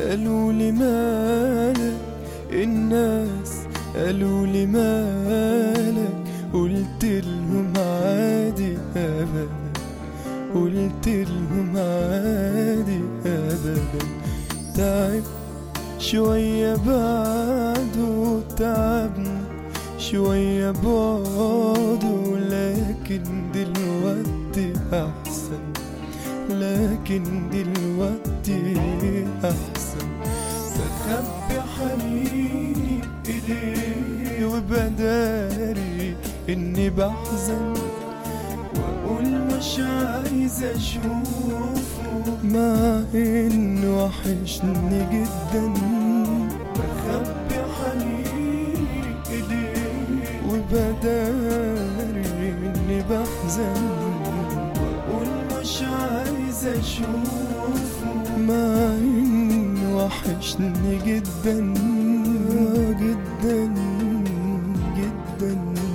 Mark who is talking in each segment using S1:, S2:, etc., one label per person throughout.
S1: قالوا لي مالك الناس قالوا لي مالك قلت لهم عادي ابدا قلت لهم عادي ابدا تعب شوية بعده تعبنا شوية بعده لكن دلوقتي أحسن لكن دلوقتي أحسن بخبي حنيني إليه وبداري إني بحزن وأقول مش عايز أشوفه مع إنه وحشني جدا بخبي حنيني إليه وبداري إني بحزن وأقول مش عايز أشوفه مع إنه وحشني جدا جدا جدا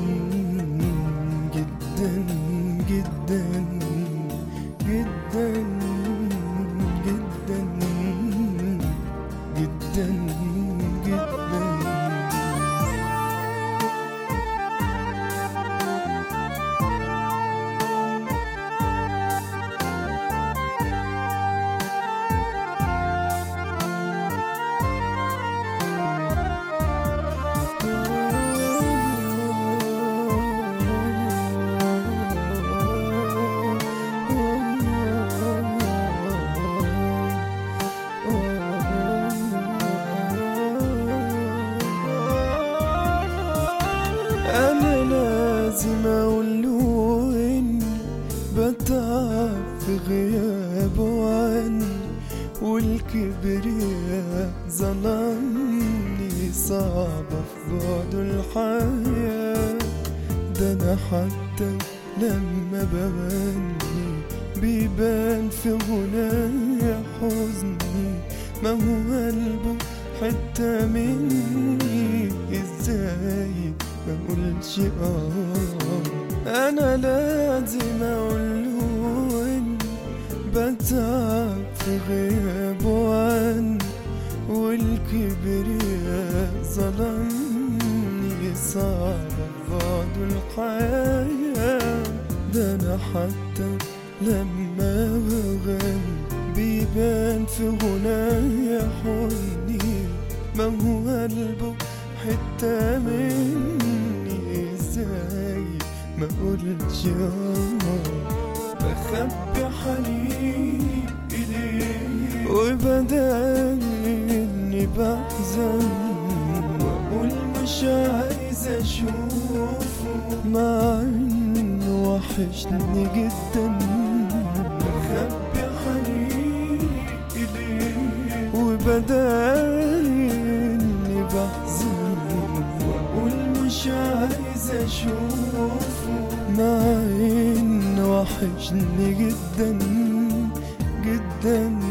S1: جدا جدا جدا جدا جدا جدا أنا لازم أقوله إني بتعب في غيابه عني والكبرياء ظلمني صعبة في بعده الحياة ده أنا حتى لما بغني بيبان في غنايا حزني ما هو قلبه حتة مني ازاي ما اقولش اه انا لازم اقوله اني بتعب في غيابه عني والكبرياء ظلمني صعب بعد الحياة ده انا حتى لما بغني بيبان في غنايا حزني ما هو قلبه حتة مني ازاي ما اقولش اه بخبي حنيني إليه وبدالي إني بحزن وأقول مش عايز أشوفه مع إنه وحشني جدا بخبي حنيني إليه وبدالي إني بحزن وأقول مش عايز أشوفه مع إنه وحشني جدا جدا